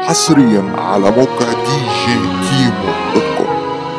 حصريا على موقع دي جي كيمو دوت كوم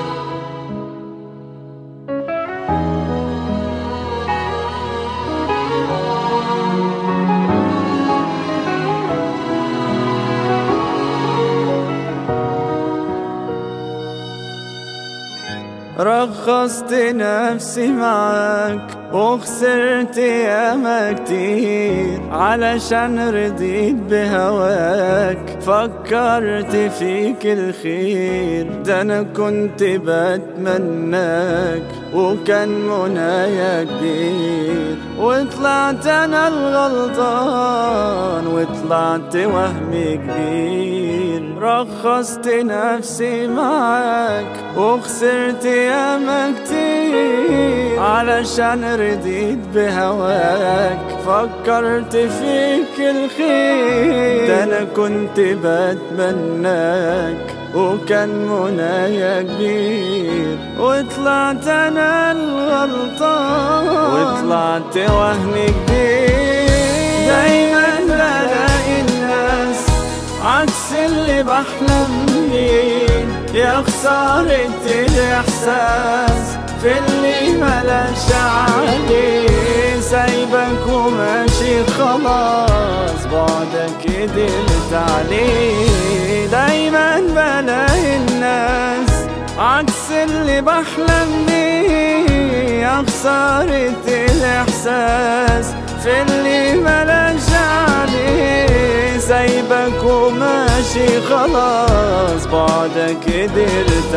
رخصت نفسي معاك وخسرت ياما كتير علشان رضيت بهواك فكرت فيك الخير ده انا كنت بتمناك وكان منايا كبير وطلعت انا الغلطان وطلعت وهمي كبير رخصت نفسي معاك وخسرت ياما كتير علشان رضيت بهواك فكرت فيك الخير ده انا كنت بتمناك وكان منايا كبير وطلعت انا الغلطان وطلعت وهمي كبير دايما بلاقي الناس عكس اللي بحلم بيه يا خسارة الإحساس في اللي ملاش عليه سايبك وماشي خلاص بعدك قدرت عليه دايما بلاقي الناس عكس اللي بحلم بيه يا خسارة الإحساس في اللي ملاش عليه سايبك وماشي خلاص بعدك قدرت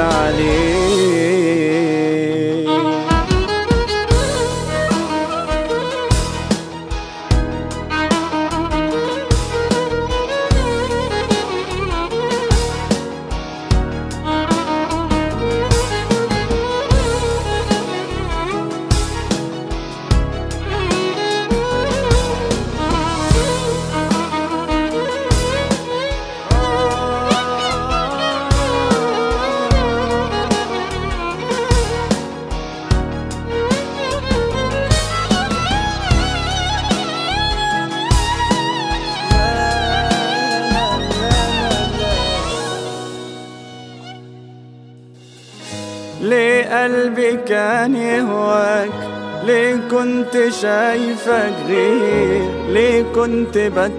عليه ليه قلبي كان يهواك ليه كنت شايفك غير ليه كنت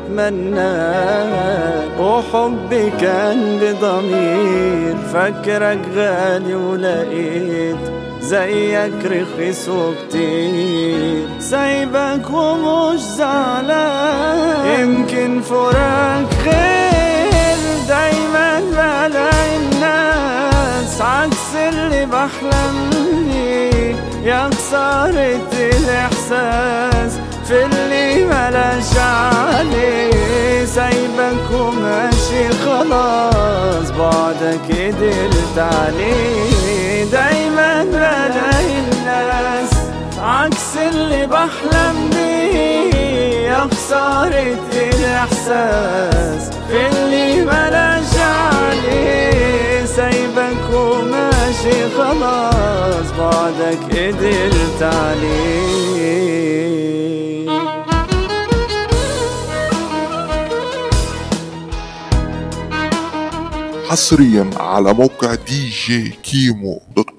بتمناك وحبي كان بضمير فاكرك غالي ولقيت زيك رخيص وكتير سايبك ومش زعلان يمكن فراق غير دايما بلاقي الناس عكس اللي بحلم بيه يا خسارة الإحساس في اللي ملاش عليه سايبك وماشي خلاص بعدك قدرت عليه دايما بلاقي الناس عكس اللي بحلم بيه يا خسارة الإحساس في اللي ملاش عليه سايبك وماشي خلاص بعدك قدرت عليه حصريا على موقع دي جي كيمو دوت كوم